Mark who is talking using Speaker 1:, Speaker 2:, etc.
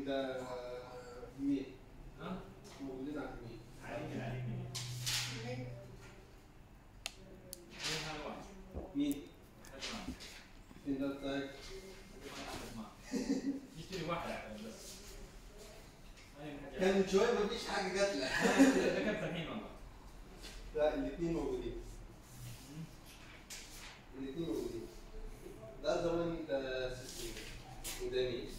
Speaker 1: عند مين؟
Speaker 2: ها؟
Speaker 1: موجودين عند مين؟
Speaker 2: عليك عليك مين؟ مين هذا واحد؟
Speaker 1: مين؟
Speaker 2: حد معك.
Speaker 1: فين ده طيب؟
Speaker 2: واحد معك. يشتري واحد عشان بس. هاي الحكي.
Speaker 1: كان من شويه مفيش حاجه جات لك
Speaker 2: ذكرت الحين والله.
Speaker 1: لا الاثنين موجودين الاثنين موجودين ده زمان ده سيستم وده مين